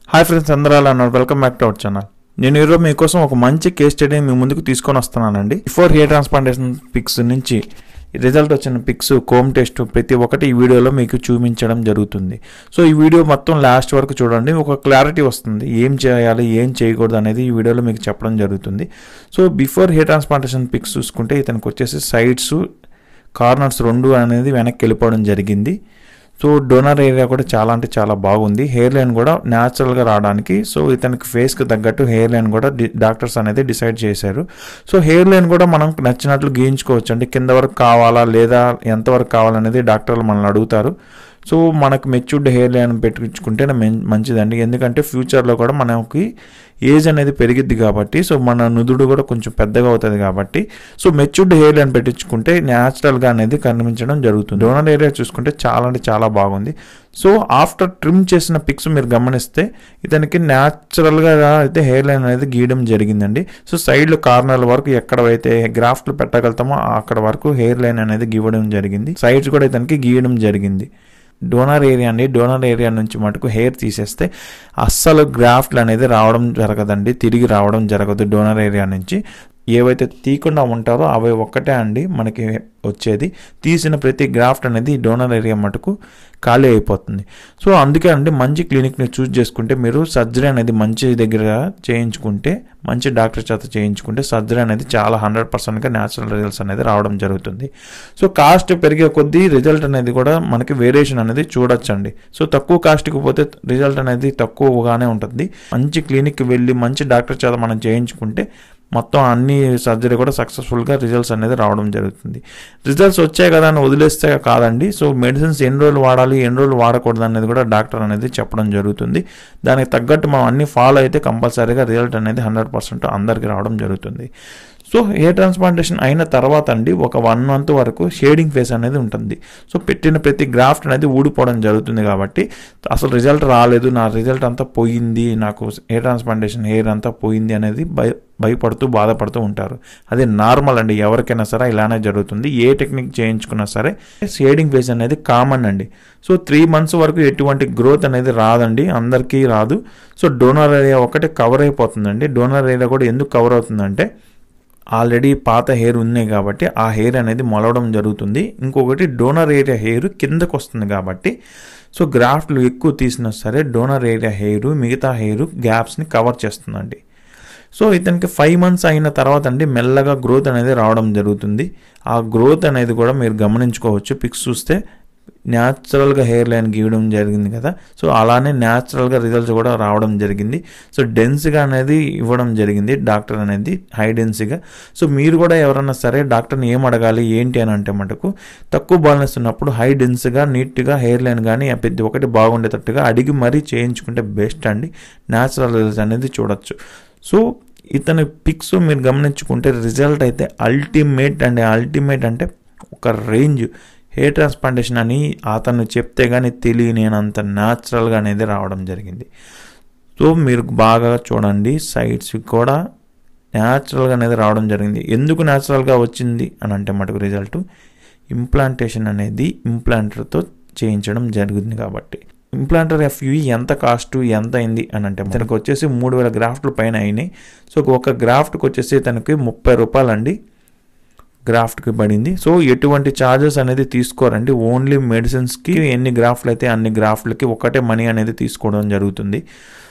hi friends అందరూ ఎలా ఉన్నారు welcome back to our channel నేను ఈరోజు మీకోసం ఒక మంచి కేస్ స్టడీని మీ ముందుకు తీసుకొని వస్తున్నానండి బిఫోర్ హెయిర్ ట్రాన్స్ప్లాంటేషన్ పిక్స్ నుంచి రిజల్ట్ వచ్చిన పిక్స్ కోమ్ టెస్ట్ ప్రతి ఒక్కటి ఈ వీడియోలో మీకు చూపించడం జరుగుతుంది సో ఈ వీడియో మొత్తం లాస్ట్ వరకు చూడండి ఒక క్లారిటీ వస్తుంది ఏం చేయాలి ఏం చేయకూడదు అనేది ఈ వీడియోలో మీకు చెప్పడం జరుగుతుంది so before hair transplantation pics చూసుకుంటే ఇతనికి వచ్చేసి సైడ్స్ కార్నర్స్ రెండు అనేది వెనక్కి వెళ్ళిపోవడం జరిగింది సో డోనర్ ఏరియా కూడా చాలా అంటే చాలా బాగుంది హెయిర్ లైన్ కూడా న్యాచురల్గా రావడానికి సో ఇతనికి ఫేస్కి తగ్గట్టు హెయిర్ లైన్ కూడా డి- డాక్టర్స్ అనేది డిసైడ్ చేశారు సో హెయిర్ లైన్ కూడా మనం నచ్చినట్లు గీయించుకోవచ్చు అండి కింద వరకు కావాలా లేదా ఎంతవరకు కావాలనేది డాక్టర్లు మనల్ని అడుగుతారు సో మనకు మెచ్యూర్డ్ హెయిర్ లైన్ పెట్టించుకుంటేనే మెన్- మంచిదండి ఎందుకంటే ఫ్యూచర్లో కూడా మనకి ఏజ్ అనేది పెరిగిద్ది కాబట్టి సో మన నుదుడు కూడా కొంచెం పెద్దగా అవుతుంది కాబట్టి సో మెచ్యూర్డ్ హెయిర్ లైన్ పెట్టించుకుంటే న్యాచురల్గా అనేది కనిపించడం జరుగుతుంది డోనర్ ఏరియా చూసుకుంటే చాలా అంటే చాలా బాగుంది సో ఆఫ్టర్ ట్రిమ్ చేసిన పిక్స్ మీరు గమనిస్తే ఇతనికి న్యాచురల్గా అయితే హెయిర్ లైన్ అనేది గీయడం జరిగిందండి సో సైడ్లో కార్నర్ల వరకు ఎక్కడైతే గ్రాఫ్ట్లు పెట్టగలుగుతామో అక్కడ వరకు హెయిర్ లైన్ అనేది గీయడం జరిగింది సైడ్స్ కూడా ఇతనికి గీయడం జరిగింది డోనర్ ఏరియా అండి డోనర్ ఏరియా నుంచి మటుకు హెయిర్ తీసేస్తే అస్సలు గ్రాఫ్ట్లు అనేది రావడం జరగదండి తిరిగి రావడం జరగదు డోనర్ ఏరియా నుంచి ఏవైతే తీయకుండా ఉంటారో అవి ఒక్కటే అండి మనకి వచ్చేది తీసిన ప్రతి గ్రాఫ్ట్ అనేది డోనర్ ఏరియా మటుకు ఖాళీ అయిపోతుంది సో అందుకే అండి మంచి క్లినిక్ని చూస్ చేసుకుంటే మీరు సర్జరీ అనేది మంచి దగ్గర చేయించుకుంటే మంచి డాక్టర్ చేత చేయించుకుంటే సర్జరీ అనేది చాలా హండ్రెడ్ పర్సెంట్గా న్యాచురల్ రిజల్ట్స్ అనేది రావడం జరుగుతుంది సో కాస్ట్ పెరిగే కొద్దీ రిజల్ట్ అనేది కూడా మనకి వేరియేషన్ అనేది చూడొచ్చండి సో తక్కువ కాస్ట్కి పోతే రిజల్ట్ అనేది తక్కువగానే ఉంటుంది మంచి క్లినిక్కి వెళ్ళి మంచి డాక్టర్ చేత మనం చేయించుకుంటే మొత్తం అన్ని సర్జరీ కూడా సక్సెస్ఫుల్గా రిజల్ట్స్ అనేది రావడం జరుగుతుంది రిజల్ట్స్ వచ్చాయి కదా అని వదిలేస్తే కాదండి సో మెడిసిన్స్ ఎన్ని రోజులు వాడాలి ఎన్ని రోజులు వాడకూడదు అనేది కూడా డాక్టర్ అనేది చెప్పడం జరుగుతుంది దానికి తగ్గట్టు మనం అన్ని ఫాలో అయితే కంపల్సరీగా రిజల్ట్ అనేది హండ్రెడ్ పర్సెంట్ అందరికి రావడం జరుగుతుంది సో హెయిర్ ట్రాన్స్ప్లాంటేషన్ అయిన తర్వాత అండి ఒక వన్ మంత్ వరకు షేడింగ్ ఫేస్ అనేది ఉంటుంది సో పెట్టిన ప్రతి గ్రాఫ్ట్ అనేది ఊడిపోవడం జరుగుతుంది కాబట్టి అసలు రిజల్ట్ రాలేదు నా రిజల్ట్ అంతా పోయింది నాకు హెయిర్ ట్రాన్స్ప్లాంటేషన్ హెయిర్ అంతా పోయింది అనేది భయ భయపడుతూ బాధపడుతూ ఉంటారు అది నార్మల్ అండి ఎవరికైనా సరే ఇలానే జరుగుతుంది ఏ టెక్నిక్ చేయించుకున్నా సరే షేడింగ్ ఫేస్ అనేది కామన్ అండి సో త్రీ మంత్స్ వరకు ఎటువంటి గ్రోత్ అనేది రాదండి అందరికీ రాదు సో డోనర్ ఏరియా ఒకటి కవర్ అయిపోతుందండి డోనర్ ఏరియా కూడా ఎందుకు కవర్ అవుతుందంటే ఆల్రెడీ పాత హెయిర్ ఉన్నాయి కాబట్టి ఆ హెయిర్ అనేది మొలవడం జరుగుతుంది ఇంకొకటి డోనర్ ఏరియా హెయిర్ కిందకు వస్తుంది కాబట్టి సో గ్రాఫ్ట్లు ఎక్కువ తీసినా సరే డోనర్ ఏరియా హెయిర్ మిగతా హెయిర్ గ్యాప్స్ని కవర్ చేస్తుందండి సో ఇతనికి ఫైవ్ మంత్స్ అయిన తర్వాత అండి మెల్లగా గ్రోత్ అనేది రావడం జరుగుతుంది ఆ గ్రోత్ అనేది కూడా మీరు గమనించుకోవచ్చు పిక్స్ చూస్తే న్యాచురల్గా హెయిర్ లైన్ గీయడం జరిగింది కదా సో అలానే న్యాచురల్గా రిజల్ట్స్ కూడా రావడం జరిగింది సో డెన్స్గా అనేది ఇవ్వడం జరిగింది డాక్టర్ అనేది హై డెన్సీగా సో మీరు కూడా ఎవరన్నా సరే డాక్టర్ని ఏం అడగాలి ఏంటి అని అంటే మటుకు తక్కువ బాల్నెస్ ఉన్నప్పుడు హై డెన్స్గా నీట్గా హెయిర్ లైన్ కానీ ప్రతి ఒక్కటి బాగుండేటట్టుగా అడిగి మరీ చేయించుకుంటే బెస్ట్ అండి న్యాచురల్ రిజల్ట్స్ అనేది చూడొచ్చు సో ఇతని పిక్స్ మీరు గమనించుకుంటే రిజల్ట్ అయితే అల్టిమేట్ అండి అల్టిమేట్ అంటే ఒక రేంజ్ హెయిర్ ట్రాన్స్ప్లాంటేషన్ అని అతను చెప్తే కానీ తెలియనేనంత న్యాచురల్గా అనేది రావడం జరిగింది సో మీరు బాగా చూడండి సైడ్స్ కూడా న్యాచురల్గా అనేది రావడం జరిగింది ఎందుకు న్యాచురల్గా వచ్చింది అని అంటే మటుకు రిజల్ట్ ఇంప్లాంటేషన్ అనేది ఇంప్లాంటర్తో చేయించడం జరిగింది కాబట్టి ఇంప్లాంటర్ ఎఫ్యూ ఎంత కాస్ట్ ఎంత అయింది అని అంటే తనకు వచ్చేసి మూడు వేల గ్రాఫ్ట్ల పైన అయినాయి సో ఒక గ్రాఫ్ట్కి వచ్చేసి తనకి ముప్పై రూపాయలు అండి గ్రాఫ్ట్కి పడింది సో ఎటువంటి ఛార్జెస్ అనేది తీసుకోరండి ఓన్లీ మెడిసిన్స్కి ఎన్ని గ్రాఫ్ట్లు అయితే అన్ని గ్రాఫ్ట్లకి ఒకటే మనీ అనేది తీసుకోవడం జరుగుతుంది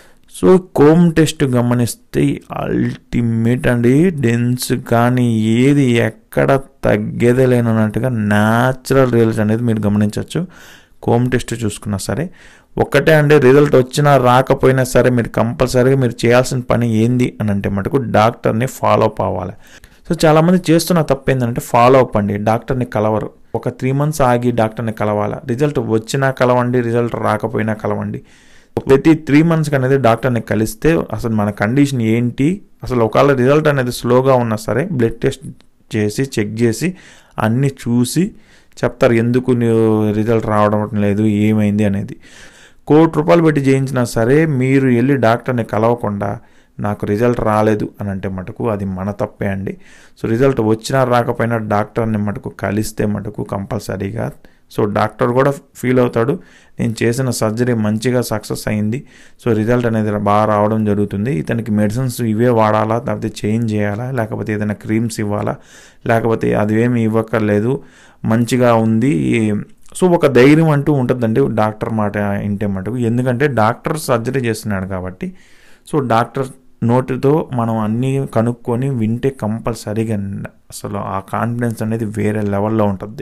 సో కోమ్ టెస్ట్ గమనిస్తే అల్టిమేట్ అండి డెన్స్ కానీ ఏది ఎక్కడ తగ్గేదే లేనన్నట్టుగా న్యాచురల్ రిజల్ట్స్ అనేది మీరు గమనించవచ్చు కోమ్ టెస్ట్ చూసుకున్నా సరే ఒక్కటే అండి రిజల్ట్ వచ్చినా రాకపోయినా సరే మీరు కంపల్సరీగా మీరు చేయాల్సిన పని ఏంది అని అంటే మటుకు డాక్టర్ని ఫాలో అప్ అవ్వాలి సో చాలామంది చేస్తున్న తప్పు ఏంటంటే ఫాలో అప్ అండి డాక్టర్ని కలవరు ఒక త్రీ మంత్స్ ఆగి డాక్టర్ని కలవాలా రిజల్ట్ వచ్చినా కలవండి రిజల్ట్ రాకపోయినా కలవండి ప్రతి త్రీ మంత్స్కి అనేది డాక్టర్ని కలిస్తే అసలు మన కండిషన్ ఏంటి అసలు ఒకవేళ రిజల్ట్ అనేది స్లోగా ఉన్నా సరే బ్లడ్ టెస్ట్ చేసి చెక్ చేసి అన్నీ చూసి చెప్తారు ఎందుకు నీవు రిజల్ట్ రావడం లేదు ఏమైంది అనేది కోటి రూపాయలు పెట్టి చేయించినా సరే మీరు వెళ్ళి డాక్టర్ని కలవకుండా నాకు రిజల్ట్ రాలేదు అని అంటే మటుకు అది మన తప్పే అండి సో రిజల్ట్ వచ్చినా రాకపోయినా డాక్టర్ని మటుకు కలిస్తే మటుకు కంపల్సరీగా సో డాక్టర్ కూడా ఫీల్ అవుతాడు నేను చేసిన సర్జరీ మంచిగా సక్సెస్ అయింది సో రిజల్ట్ అనేది బాగా రావడం జరుగుతుంది ఇతనికి మెడిసిన్స్ ఇవే వాడాలా లేకపోతే చేంజ్ చేయాలా లేకపోతే ఏదైనా క్రీమ్స్ ఇవ్వాలా లేకపోతే అది ఏమి ఇవ్వక్కర్లేదు మంచిగా ఉంది సో ఒక ధైర్యం అంటూ ఉంటుందండి డాక్టర్ మాట వింటే మటుకు ఎందుకంటే డాక్టర్ సర్జరీ చేస్తున్నాడు కాబట్టి సో డాక్టర్ నోటితో మనం అన్నీ కనుక్కొని వింటే కంపల్సరీగా అసలు ఆ కాన్ఫిడెన్స్ అనేది వేరే లెవెల్లో ఉంటుంది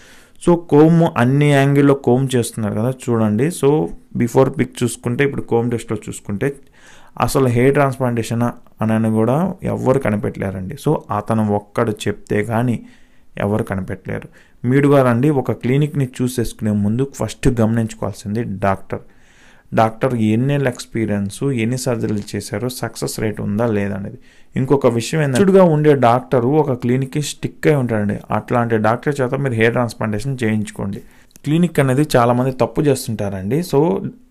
సో కోమ్ అన్ని యాంగిల్లో కోమ్ చేస్తున్నారు కదా చూడండి సో బిఫోర్ పిక్ చూసుకుంటే ఇప్పుడు కోమ్ టెస్ట్లో చూసుకుంటే అసలు హెయిర్ ట్రాన్స్ప్లాంటేషన్ అని కూడా ఎవ్వరు కనిపెట్టలేరండి సో అతను ఒక్కడు చెప్తే కానీ ఎవరు కనిపెట్టలేరు మీరు గారండి ఒక క్లినిక్ని చూసేసుకునే ముందు ఫస్ట్ గమనించుకోవాల్సింది డాక్టర్ డాక్టర్ ఎన్నేళ్ళ ఎక్స్పీరియన్స్ ఎన్ని సర్జరీలు చేశారో సక్సెస్ రేట్ ఉందా లేదనేది ఇంకొక విషయం ఏంటంటే ఉండే డాక్టరు ఒక క్లినిక్కి స్టిక్ అయి ఉంటాడండి అట్లాంటి డాక్టర్ చేత మీరు హెయిర్ ట్రాన్స్ప్లాంటేషన్ చేయించుకోండి క్లినిక్ అనేది చాలామంది తప్పు చేస్తుంటారండి సో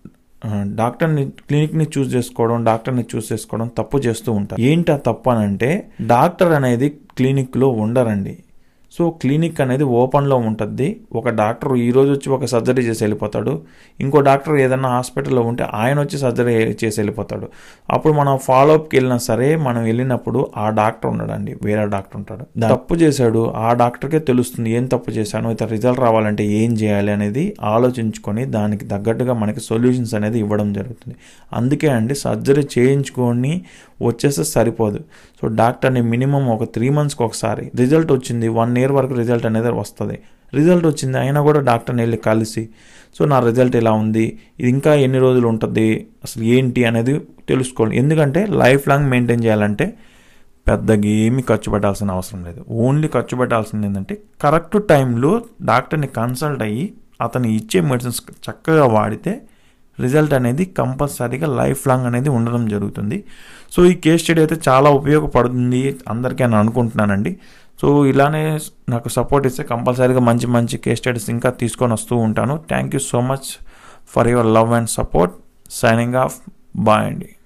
డాక్టర్ని క్లినిక్ని చూస్ చేసుకోవడం డాక్టర్ని చూస్ చేసుకోవడం తప్పు చేస్తూ ఉంటారు ఏంటి ఆ తప్పు అని అంటే డాక్టర్ అనేది క్లినిక్లో ఉండరండి సో క్లినిక్ అనేది ఓపెన్లో ఉంటుంది ఒక డాక్టర్ ఈ రోజు వచ్చి ఒక సర్జరీ చేసి వెళ్ళిపోతాడు ఇంకో డాక్టర్ ఏదైనా హాస్పిటల్లో ఉంటే ఆయన వచ్చి సర్జరీ చేసి వెళ్ళిపోతాడు అప్పుడు మనం ఫాలోఅప్కి వెళ్ళినా సరే మనం వెళ్ళినప్పుడు ఆ డాక్టర్ ఉండడండి వేరే డాక్టర్ ఉంటాడు తప్పు చేశాడు ఆ డాక్టర్కే తెలుస్తుంది ఏం తప్పు చేశాను ఇతర రిజల్ట్ రావాలంటే ఏం చేయాలి అనేది ఆలోచించుకొని దానికి తగ్గట్టుగా మనకి సొల్యూషన్స్ అనేది ఇవ్వడం జరుగుతుంది అందుకే అండి సర్జరీ చేయించుకొని వచ్చేస్తే సరిపోదు సో డాక్టర్ని మినిమం ఒక త్రీ మంత్స్కి ఒకసారి రిజల్ట్ వచ్చింది వన్ ఇయర్ వరకు రిజల్ట్ అనేది వస్తుంది రిజల్ట్ వచ్చింది అయినా కూడా డాక్టర్ని వెళ్ళి కలిసి సో నా రిజల్ట్ ఇలా ఉంది ఇది ఇంకా ఎన్ని రోజులు ఉంటుంది అసలు ఏంటి అనేది తెలుసుకోవాలి ఎందుకంటే లైఫ్ లాంగ్ మెయింటైన్ చేయాలంటే పెద్దగా ఏమీ ఖర్చు పెట్టాల్సిన అవసరం లేదు ఓన్లీ ఖర్చు పెట్టాల్సింది ఏంటంటే కరెక్ట్ టైంలో డాక్టర్ని కన్సల్ట్ అయ్యి అతను ఇచ్చే మెడిసిన్స్ చక్కగా వాడితే రిజల్ట్ అనేది కంపల్సరీగా లైఫ్ లాంగ్ అనేది ఉండడం జరుగుతుంది సో ఈ కేస్ స్టడీ అయితే చాలా ఉపయోగపడుతుంది అందరికీ అని అనుకుంటున్నానండి సో ఇలానే నాకు సపోర్ట్ ఇస్తే కంపల్సరీగా మంచి మంచి కేస్ స్టడీస్ ఇంకా తీసుకొని వస్తూ ఉంటాను thank you so much for your love and support signing off bye అండి